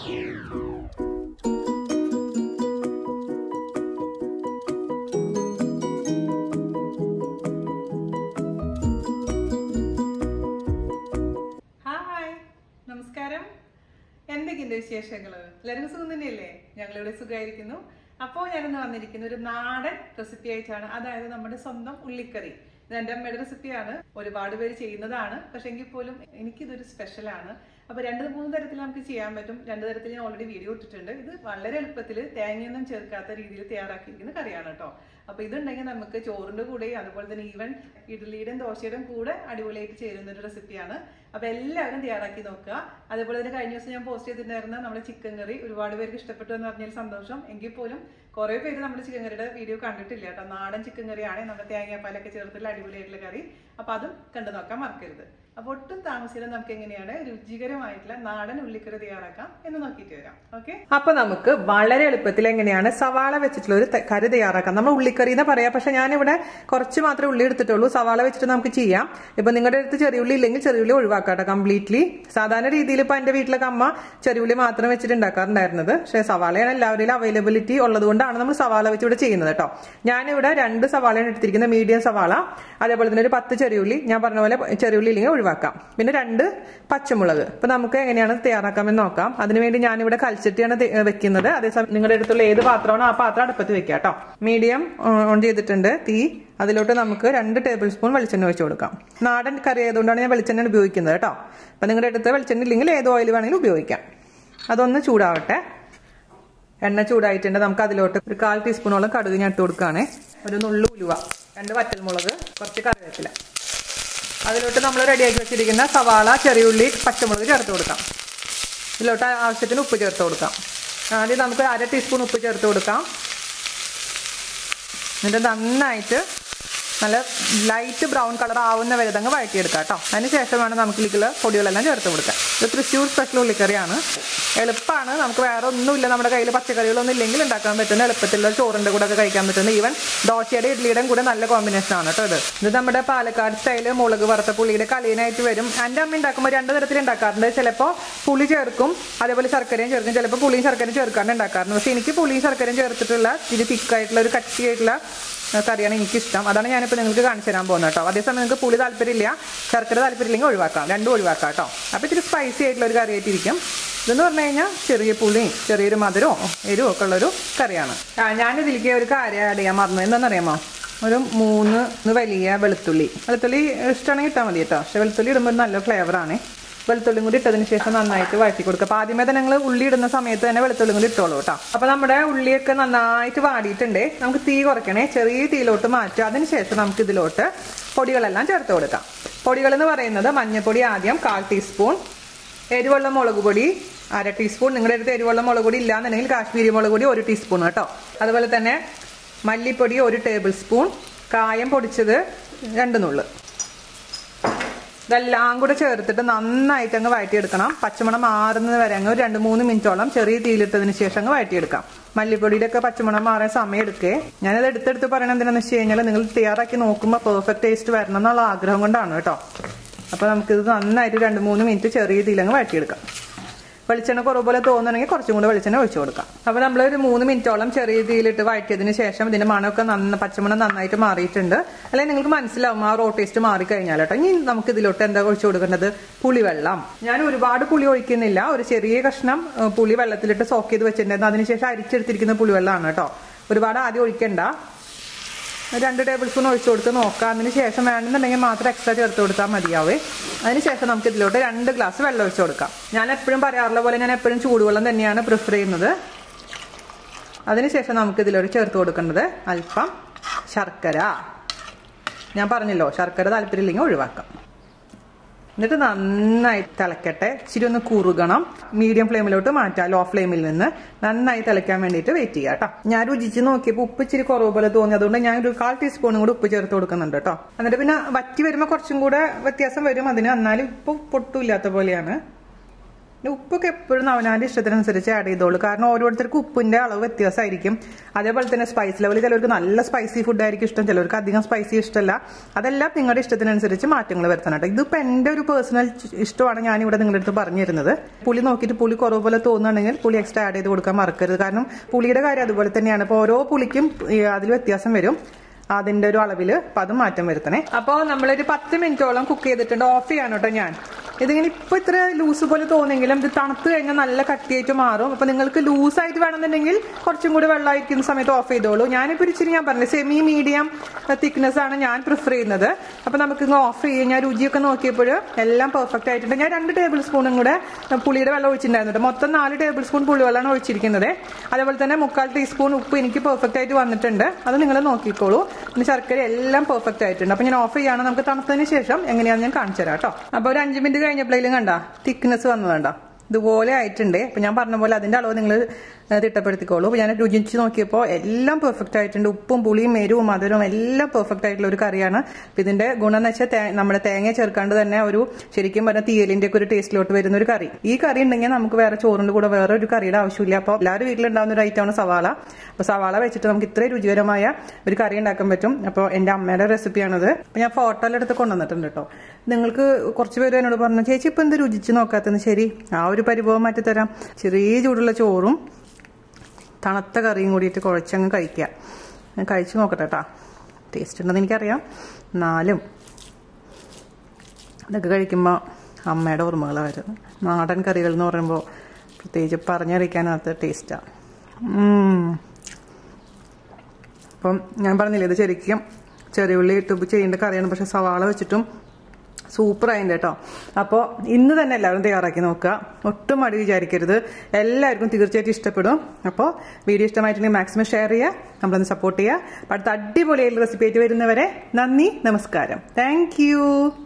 Hi നമസ്കാരം എന്തൊക്കെയുണ്ട് വിശേഷങ്ങള് എല്ലാവരും സുഖം തന്നെയല്ലേ ഞങ്ങളിവിടെ സുഖമായിരിക്കുന്നു അപ്പോൾ ഞാനിന്ന് വന്നിരിക്കുന്ന ഒരു നാടൻ റെസിപ്പി ആയിട്ടാണ് അതായത് നമ്മുടെ സ്വന്തം ഉള്ളിക്കറി ഇത് എൻ്റെ അമ്മയുടെ റെസിപ്പിയാണ് ഒരുപാട് പേര് ചെയ്യുന്നതാണ് പക്ഷെ എങ്കിൽ പോലും എനിക്കിതൊരു സ്പെഷ്യലാണ് അപ്പോൾ രണ്ട് മൂന്ന് തരത്തിൽ നമുക്ക് ചെയ്യാൻ പറ്റും രണ്ട് തരത്തിൽ ഞാൻ ഓൾറെഡി വീഡിയോ ഇട്ടിട്ടുണ്ട് ഇത് വളരെ എളുപ്പത്തിൽ തേങ്ങയൊന്നും ചേർക്കാത്ത രീതിയിൽ തയ്യാറാക്കിയിരിക്കുന്ന കറിയാണ് കേട്ടോ അപ്പോൾ ഇതുണ്ടെങ്കിൽ നമുക്ക് ചോറിൻ്റെ കൂടെയും അതുപോലെ തന്നെ ഈവൻ ഇഡ്ഡലിയുടെയും ദോശയുടെയും കൂടെ അടിപൊളിയായിട്ട് ചേരുന്ന ഒരു റെസിപ്പിയാണ് അപ്പോൾ എല്ലാവരും തയ്യാറാക്കി നോക്കുക അതേപോലെ തന്നെ കഴിഞ്ഞ ദിവസം ഞാൻ പോസ്റ്റ് ചെയ്തിട്ടുണ്ടായിരുന്ന നമ്മുടെ ചിക്കൻ കറി ഒരുപാട് പേർക്ക് ഇഷ്ടപ്പെട്ടു എന്ന് പറഞ്ഞാൽ സന്തോഷം എങ്കിൽ പോലും കുറേ പേര് നമ്മുടെ ചിക്കൻ കറിയുടെ വീഡിയോ കണ്ടിട്ടില്ല കേട്ടോ നാടൻ ചിക്കൻ കറിയാണ് നമ്മുടെ തേങ്ങാപ്പാലൊക്കെ ചേർത്തുള്ള അടിപൊളിയായിട്ടുള്ള കറി അപ്പോൾ അതും കണ്ടു നോക്കാൻ മറക്കരുത് അപ്പോൾ ഒട്ടും താമസിയാതെ നമുക്ക് എങ്ങനെയാണ് രുചികരമായിട്ടുള്ള നാടൻ ഉള്ളിക്കറി തയ്യാറാക്കാം എന്ന് നോക്കിയിട്ട് വരാം ഓക്കെ അപ്പൊ നമുക്ക് വളരെ എളുപ്പത്തിൽ എങ്ങനെയാണ് സവാള വെച്ചിട്ടുള്ള ഒരു ത- കറി തയ്യാറാക്കാം നമ്മൾ ഉള്ളിക്കറി എന്ന് പറയാം പക്ഷെ ഞാനിവിടെ കുറച്ച് മാത്രമേ ഉള്ളി എടുത്തിട്ടുള്ളൂ സവാള വെച്ചിട്ട് നമുക്ക് ചെയ്യാം ഇപ്പൊ നിങ്ങളുടെ അടുത്ത് ചെറിയ ഉള്ളി ഇല്ലെങ്കിൽ ചെറിയ ഉള്ളി ഒഴിവാക്കാട്ടോ കംപ്ലീറ്റ്ലി സാധാരണ രീതിയിൽ ഇപ്പൊ എന്റെ വീട്ടിലൊക്കെ അമ്മ ചെറിയ ഉള്ളി മാത്രം വെച്ചിട്ട് ഉണ്ടാക്കാറുണ്ടായിരുന്നത് പക്ഷെ സവാളയാണ് എല്ലാവരുടെയും അവൈലബിലിറ്റി ഉള്ളതുകൊണ്ടാണ് നമ്മൾ സവാള വെച്ച് ഇവിടെ ചെയ്യുന്നത് കേട്ടോ ഞാനിവിടെ രണ്ട് സവാളയാണ് എടുത്തിരിക്കുന്നത് മീഡിയം സവാള അതേപോലെ തന്നെ ഒരു പത്ത് ചെറിയുള്ളി ഞാൻ പറഞ്ഞ പോലെ ചെറിയുള്ളി ഇല്ലെങ്കിൽ ഒഴിവാക്കാം പിന്നെ രണ്ട് പച്ചമുളക് ഇപ്പൊ നമുക്ക് എങ്ങനെയാണ് തയ്യാറാക്കാമെന്ന് നോക്കാം അതിനുവേണ്ടി ഞാനിവിടെ കൽച്ചട്ടിയാണ് തെ- വെക്കുന്നത് അതേസമയം നിങ്ങളുടെ അടുത്തുള്ള ഏത് പാത്രമാണോ ആ പാത്രം അടുപ്പത്ത് വെക്കാം കേട്ടോ മീഡിയം ഓൺ ചെയ്തിട്ടുണ്ട് തീ അതിലോട്ട് നമുക്ക് രണ്ട് ടേബിൾ സ്പൂൺ വെളിച്ചെണ്ണ ഒഴിച്ചു കൊടുക്കാം നാടൻ കറി ആയതുകൊണ്ടാണ് ഞാൻ വെളിച്ചെണ്ണ ഉപയോഗിക്കുന്നത് കേട്ടോ അപ്പൊ നിങ്ങളുടെ അടുത്ത് വെളിച്ചെണ്ണ ഇല്ലെങ്കിൽ ഏത് ഓയിൽ വേണമെങ്കിലും ഉപയോഗിക്കാം അതൊന്ന് ചൂടാവട്ടെ എണ്ണ ചൂടായിട്ടുണ്ട് നമുക്ക് അതിലോട്ട് ഒരു കാൽ ടീസ്പൂണോളം കടുക് ഞാൻ ഇട്ട് കൊടുക്കുകയാണ് ഒരു നുള്ളു ഉലുവ രണ്ട് വറ്റൽമുളക് കുറച്ച് കറിവേപ്പില അതിലോട്ട് നമ്മൾ റെഡിയാക്കി വെച്ചിരിക്കുന്ന സവാള ചെറിയുള്ളി പച്ചമുളക് ചേർത്ത് കൊടുക്കാം ഇതിലോട്ട് ആവശ്യത്തിന് ഉപ്പ് ചേർത്ത് കൊടുക്കാം ആദ്യം നമുക്ക് അര ടീസ്പൂൺ ഉപ്പ് ചേർത്ത് കൊടുക്കാം എന്നിട്ട് നന്നായിട്ട് നല്ല ലൈറ്റ് ബ്രൗൺ കളർ ആവുന്ന വരെ അങ്ങ് വഴറ്റിയെടുക്കാം കേട്ടോ അതിന് ശേഷം വേണം നമുക്ക് ഇതിലേക്കുള്ള പൊടികളെല്ലാം ചേർത്ത് കൊടുക്കാൻ ഇത് തൃശ്ശൂർ സ്പെഷ്യൽ ഉള്ളിക്കറിയാണ് എളുപ്പമാണ് നമുക്ക് വേറെ ഒന്നുമില്ല നമ്മുടെ കയ്യിൽ പച്ചക്കറികളൊന്നും ഇല്ലെങ്കിൽ ഉണ്ടാക്കാൻ പറ്റുന്ന എളുപ്പത്തിലുള്ള ചോറിൻ്റെ കൂടെ ഒക്കെ കഴിക്കാൻ പറ്റുന്ന ഈവൻ ദോശയുടെ ഇഡ്ലിയുടെയും കൂടെ നല്ല കോമ്പിനേഷൻ ആണ് കേട്ടോ ഇത് ഇത് നമ്മുടെ പാലക്കാട് സ്റ്റൈല് മുളക് വറുത്ത പുളിയുടെ കലീനായിട്ട് വരും എൻ്റെ അമ്മ ഉണ്ടാക്കുമ്പോൾ രണ്ട് തരത്തിൽ ഉണ്ടാക്കാറുണ്ട് ചിലപ്പോൾ പുളി ചേർക്കും അതേപോലെ ശർക്കരയും ചേർക്കും ചിലപ്പോൾ പുളിയും ശർക്കരയും ചേർക്കാണ്ട് ഉണ്ടാക്കാറുണ്ട് പക്ഷേ എനിക്ക് പുളിയും ശർക്കരയും ചേർത്തിട്ടുള്ള ഇത് തിക്കായിട്ടുള്ള ഒരു കട്ടിയായിട്ടുള്ള ആ, കറിയാണ് എനിക്കിഷ്ടം അതാണ് ഞാനിപ്പോൾ നിങ്ങൾക്ക് കാണിച്ചു തരാൻ പോകുന്നത് കേട്ടോ അതേസമയം നിങ്ങൾക്ക് പുളി താല്പര്യമില്ല ശർക്കര താല്പര്യമില്ലെങ്കിൽ ഒഴിവാക്കാം രണ്ടും ഒഴിവാക്കാം കേട്ടോ അപ്പോൾ ഇത്തിരി സ്പൈസി ആയിട്ടുള്ള ഒരു കറിയായിട്ടിരിക്കും ഇതെന്ന് പറഞ്ഞു കഴിഞ്ഞാൽ ചെറിയ പുളിയും ചെറിയൊരു മധുരവും എരിവും ഒക്കെ ഉള്ളൊരു കറിയാണ് ആ ഞാനിതിലേക്ക് ഒരു കാര്യം ആഡ് ചെയ്യാൻ മറന്നു എന്താണെന്നറിയാമോ ഒരു മൂന്ന് വലിയ വെളുത്തുള്ളി വെളുത്തുള്ളി ഇഷ്ടമാണെങ്കിൽ ഇട്ടാൽ മതി കേട്ടോ പക്ഷെ വെളുത്തുള്ളി ഇടുമ്പോൾ ഒരു നല്ല ഫ്ലേവറാണ് വെളുത്തുള്ളിയും കൂടി ഇട്ടതിന് ശേഷം നന്നായിട്ട് വഴറ്റി കൊടുക്കുക അപ്പോൾ ആദ്യമേ തന്നെ നിങ്ങൾ ഉള്ളി ഇടുന്ന സമയത്ത് തന്നെ വെളുത്തുള്ളിയും കൂടി ഇട്ടോളൂ കേട്ടോ അപ്പോൾ നമ്മുടെ ഉള്ളിയൊക്കെ നന്നായിട്ട് വാടിയിട്ടുണ്ട് നമുക്ക് തീ കുറയ്ക്കണേ ചെറിയ തീയിലോട്ട് മാറ്റുക അതിന് ശേഷം നമുക്ക് ഇതിലോട്ട് പൊടികളെല്ലാം ചേർത്ത് കൊടുക്കാം പൊടികൾ എന്ന് പറയുന്നത് മഞ്ഞൾപ്പൊടി ആദ്യം കാൽ ടീസ്പൂൺ എരിവുള്ള മുളക് പൊടി അര ടീസ്പൂൺ നിങ്ങളുടെ അടുത്ത് എരിവുള്ള മുളക് പൊടി ഇല്ലാന്നുണ്ടെങ്കിൽ കാശ്മീരി മുളക് പൊടി ഒരു ടീസ്പൂൺ കേട്ടോ അതുപോലെ തന്നെ മല്ലിപ്പൊടി ഒരു ടേബിൾ സ്പൂൺ കായം പൊടിച്ചത് രണ്ട് നുള്ള് ഇതെല്ലാം കൂടെ ചേർത്തിട്ട് നന്നായിട്ട് അങ്ങ് വഴറ്റിയെടുക്കണം പച്ചമണം മാറുന്നത് വരെ അങ്ങ് ഒരു രണ്ട് മൂന്ന് മിനിറ്റോളം ചെറിയ തീയിലിട്ടതിന് ശേഷം അങ്ങ് വഴറ്റിയെടുക്കാം മല്ലിപ്പൊടിയുടെ ഒക്കെ പച്ചമണം മാറാൻ സമയം എടുക്കേ ഞാനത് എടുത്തെടുത്ത് പറയണത് എന്തിനാന്ന് വെച്ച് കഴിഞ്ഞാൽ നിങ്ങൾ തയ്യാറാക്കി നോക്കുമ്പോൾ പെർഫെക്റ്റ് ടേസ്റ്റ് വരണം എന്നുള്ള ആഗ്രഹം കൊണ്ടാണ് കേട്ടോ അപ്പോൾ നമുക്കിത് നന്നായിട്ട് രണ്ട് മൂന്ന് മിനിറ്റ് ചെറിയ തീയിലങ്ങ് വഴറ്റിയെടുക്കാം വെളിച്ചെണ്ണ കുറവ് പോലെ തോന്നുകയാണെങ്കിൽ കുറച്ചും കൂടെ വെളിച്ചെണ്ണ ഒഴിച്ചു കൊടുക്കാം അപ്പോൾ നമ്മൾ ഒരു മൂന്ന് മിനിറ്റോളം ചെറിയ തീയിലിട്ട് വഴറ്റിയതിന് ശേഷം ഇതിന്റെ മണമൊക്കെ നന്ന പച്ചമണം നന്നായിട്ട് മാറിയിട്ടുണ്ട് അല്ലെങ്കിൽ നിങ്ങൾക്ക് മനസ്സിലാവും ആ റോ ടേസ്റ്റ് മാറിക്കഴിഞ്ഞാൽ കേട്ടോ ഇനി നമുക്ക് ഇതിലോട്ട് എന്താ ഒഴിച്ചു കൊടുക്കേണ്ടത് പുളിവെള്ളം ഞാൻ ഒരുപാട് പുളി ഒഴിക്കുന്നില്ല ഒരു ചെറിയ കഷ്ണം ഏഹ്, പുളി വെള്ളത്തിലിട്ട് സോക്ക് ചെയ്ത് വെച്ചിട്ടുണ്ടായിരുന്നു അതിനുശേഷം അരിച്ചെടുത്തിരിക്കുന്ന പുളിവെള്ളമാണ് കേട്ടോ ഒരുപാട് ആദ്യം ഒഴിക്കണ്ട രണ്ട് ടേബിൾ സ്പൂൺ ഒഴിച്ചു കൊടുത്ത് നോക്കാം അതിന് ശേഷം വേണമെന്നുണ്ടെങ്കിൽ മാത്രം എക്സ്ട്രാ ചേർത്ത് കൊടുത്താൽ മതിയാവേ അതിന് ശേഷം നമുക്ക് ഇതിലോട്ട് രണ്ട് ഗ്ലാസ് വെള്ളം ഒഴിച്ചു കൊടുക്കാം ഞാൻ എപ്പോഴും പറയാറുള്ള പോലെ ഞാൻ എപ്പോഴും ചൂടുവെള്ളം തന്നെയാണ് പ്രിഫർ ചെയ്യുന്നത് അതിനുശേഷം നമുക്ക് ഇതിലോട്ട് ചേർത്ത് കൊടുക്കേണ്ടത് അല്പം ശർക്കര ഞാൻ പറഞ്ഞല്ലോ ശർക്കര താല്പര്യമില്ലെങ്കിൽ ഒഴിവാക്കാം എന്നിട്ട് നന്നായി തിളക്കട്ടെ ഇച്ചിരി ഒന്ന് കുറുകണം മീഡിയം ഫ്ലെയിമിലോട്ട് മാറ്റാം ലോ ഫ്ലെയിമിൽ നിന്ന് നന്നായി തിളയ്ക്കാൻ വേണ്ടിയിട്ട് വെയിറ്റ് ചെയ്യാം കേട്ടോ ഞാൻ രുചിച്ച് നോക്കിയപ്പോൾ ഉപ്പ് ഇച്ചിരി കുറവ് പോലെ തോന്നി അതുകൊണ്ട് ഞാൻ ഒരു കാൽ ടീസ്പൂണും കൂടി ഉപ്പ് ചേർത്ത് കൊടുക്കുന്നുണ്ട് കേട്ടോ എന്നിട്ട് പിന്നെ വറ്റി വരുമ്പോൾ കുറച്ചും കൂടെ വ്യത്യാസം വരും അതിന് എന്നാലും ഇപ്പൊ പൊട്ടുമില്ലാത്ത പോലെയാണ് പിന്നെ ഉപ്പൊക്കെ എപ്പോഴും അവനാൻ്റെ ഇഷ്ടത്തിനനുസരിച്ച് ആഡ് ചെയ്തോളൂ കാരണം ഓരോരുത്തർക്കും ഉപ്പിന്റെ അളവ് വ്യത്യാസമായിരിക്കും അതേപോലെ തന്നെ സ്പൈസ് ലെവൽ ചിലർക്ക് നല്ല സ്പൈസി ഫുഡ് ആയിരിക്കും ഇഷ്ടം ചിലർക്ക് അധികം സ്പൈസി ഇഷ്ടമല്ല അതെല്ലാം നിങ്ങളുടെ ഇഷ്ടത്തിനനുസരിച്ച് മാറ്റങ്ങൾ വരുത്തണം കേട്ടോ ഇതിപ്പോൾ എൻ്റെ ഒരു പേഴ്സണൽ ഇഷ്ടമാണ് ഞാനിവിടെ നിങ്ങളുടെ അടുത്ത് പറഞ്ഞു തരുന്നത് പുളി നോക്കിയിട്ട് പുളി കുറവ് പോലെ തോന്നുകയാണെങ്കിൽ പുളി എക്സ്ട്രാ ആഡ് ചെയ്ത് കൊടുക്കാൻ മറക്കരുത് കാരണം പുളിയുടെ കാര്യം അതുപോലെ തന്നെയാണ് ഇപ്പോൾ ഓരോ പുളിക്കും ഈ, അതിൽ വ്യത്യാസം വരും അതിന്റെ ഒരു അളവിൽ അപ്പം അത് മാറ്റം വരുത്തണേ അപ്പോൾ നമ്മളൊരു പത്ത് മിനിറ്റോളം കുക്ക് ചെയ്തിട്ടുണ്ട് ഓഫ് ചെയ്യാണ് കേട്ടോ ഞാൻ ഇതിങ്ങനെ ഇപ്പൊ ഇത്ര ലൂസ് പോലെ തോന്നെങ്കിലും ഇത് തണുത്ത് കഴിഞ്ഞാൽ നല്ല കട്ടിയായിട്ട് മാറും അപ്പൊ നിങ്ങൾക്ക് ലൂസായിട്ട് വേണമെന്നുണ്ടെങ്കിൽ കുറച്ചും കൂടി വെള്ളമായിരിക്കുന്ന സമയത്ത് ഓഫ് ചെയ്തോളൂ ഞാനിപ്പോ ഒരു ഇച്ചിരി ഞാൻ പറഞ്ഞില്ല സെമി മീഡിയം തിക്നെസ് ആണ് ഞാൻ പ്രിഫർ ചെയ്യുന്നത് അപ്പൊ നമുക്ക് ഇങ്ങ് ഓഫ് ചെയ്യും ഞാൻ രുചിയൊക്കെ നോക്കിയപ്പോൾ എല്ലാം പെർഫെക്റ്റ് ആയിട്ടുണ്ട് ഞാൻ രണ്ട് ടേബിൾ സ്പൂണും കൂടെ പുളിയുടെ വെള്ളം ഒഴിച്ചിട്ടുണ്ടായിരുന്നു കേട്ടോ. മൊത്തം നാല് ടേബിൾ സ്പൂൺ പുളിവെള്ളമാണ് ഒഴിച്ചിരിക്കുന്നത് അതേപോലെ തന്നെ മുക്കാൽ ടീസ്പൂൺ ഉപ്പ് എനിക്ക് പെർഫെക്റ്റ് ആയിട്ട് വന്നിട്ടുണ്ട് അത് നിങ്ങൾ നോക്കിക്കോളൂ പിന്നെ ശർക്കര എല്ലാം പെർഫെക്റ്റ് ആയിട്ടുണ്ട് അപ്പൊ ഞാൻ ഓഫ് ചെയ്യാണ് നമുക്ക് തണുത്തതിന് ശേഷം എങ്ങനെയാണെന്ന് ഞാൻ കാണിച്ചു തരാം കേട്ടോ അപ്പൊ ഒരു അഞ്ച് മിനിറ്റ് കഴിഞ്ഞപ്പോഴേലും കണ്ട തിക്നെസ് വന്നത് കണ്ടോ ഇതുപോലെ ആയിട്ടുണ്ട് അപ്പൊ ഞാൻ പറഞ്ഞ പോലെ അതിന്റെ അളവ് നിങ്ങൾ തിട്ടപ്പെടുത്തിക്കോളൂ അപ്പൊ ഞാൻ രുചിച്ച് നോക്കിയപ്പോൾ എല്ലാം പെർഫെക്റ്റ് ആയിട്ടുണ്ട് ഉപ്പും പുളിയും എരിവും മധുരവും എല്ലാം പെർഫെക്റ്റ് ആയിട്ടുള്ള ഒരു കറിയാണ് അപ്പൊ ഇതിന്റെ ഗുണം എന്ന് വെച്ചാൽ തേ- നമ്മുടെ തേങ്ങ ചേർക്കാണ്ട് തന്നെ ഒരു ശരിക്കും പറഞ്ഞ തീയലിന്റെ ഒക്കെ ഒരു ടേസ്റ്റിലോട്ട് വരുന്ന ഒരു കറി ഈ കറി ഉണ്ടെങ്കിൽ നമുക്ക് വേറെ ചോറിന്റെ കൂടെ വേറെ ഒരു കറിയുടെ ആവശ്യമില്ല അപ്പോൾ എല്ലാവരും വീട്ടിലുണ്ടാവുന്ന ഒരു ഐറ്റമാണ് സവാള അപ്പോൾ സവാള വെച്ചിട്ട് നമുക്ക് ഇത്രയും രുചികരമായ ഒരു കറി ഉണ്ടാക്കാൻ പറ്റും അപ്പോൾ എൻ്റെ അമ്മയുടെ റെസിപ്പിയാണത് അപ്പോൾ ഞാൻ ഫോട്ടോയിലെടുത്ത് കൊണ്ടുവന്നിട്ടുണ്ട് കേട്ടോ നിങ്ങൾക്ക് കുറച്ച് പേര് എന്നോട് പറഞ്ഞു ചേച്ചി ഇപ്പം എന്ത് രുചിച്ച് നോക്കാത്തതെന്ന് ശരി ആ ഒരു പരിഭവം മാറ്റി തരാം ചെറിയ ചൂടുള്ള ചോറും തണുത്ത കറിയും കൂടിയിട്ട് കുഴച്ചങ്ങ് കഴിക്കുക ഞാൻ കഴിച്ചു നോക്കട്ടെ കേട്ടോ ടേസ്റ്റ് ഉണ്ടെന്ന് എനിക്കറിയാം എന്നാലും ഇതൊക്കെ കഴിക്കുമ്പോൾ അമ്മയുടെ ഓർമ്മകളാണ് വരുന്നത് നാടൻ കറികൾ എന്ന് പറയുമ്പോൾ പ്രത്യേകിച്ച് പറഞ്ഞറിയിക്കാനകത്ത് ടേസ്റ്റാണ് അപ്പം ഞാൻ പറഞ്ഞില്ലേ ഇത് ശരിക്കും ചെറിയുള്ളി ഇട്ട് ചെയ്യേണ്ട കറിയാണ് പക്ഷെ സവാള വെച്ചിട്ടും സൂപ്പർ ആയിട്ടുണ്ട് കേട്ടോ അപ്പോൾ ഇന്ന് തന്നെ എല്ലാവരും തയ്യാറാക്കി നോക്കുക ഒട്ടും മടി വിചാരിക്കരുത് എല്ലാവർക്കും തീർച്ചയായിട്ടും ഇഷ്ടപ്പെടും അപ്പോൾ വീഡിയോ ഇഷ്ടമായിട്ടുണ്ടെങ്കിൽ മാക്സിമം ഷെയർ ചെയ്യുക നമ്മളൊന്ന് സപ്പോർട്ട് ചെയ്യുക അപ്പോൾ അടുത്ത അടിപൊളിയായിട്ടുള്ള റെസിപ്പി ആയിട്ട് വരുന്നവരെ നന്ദി നമസ്കാരം താങ്ക്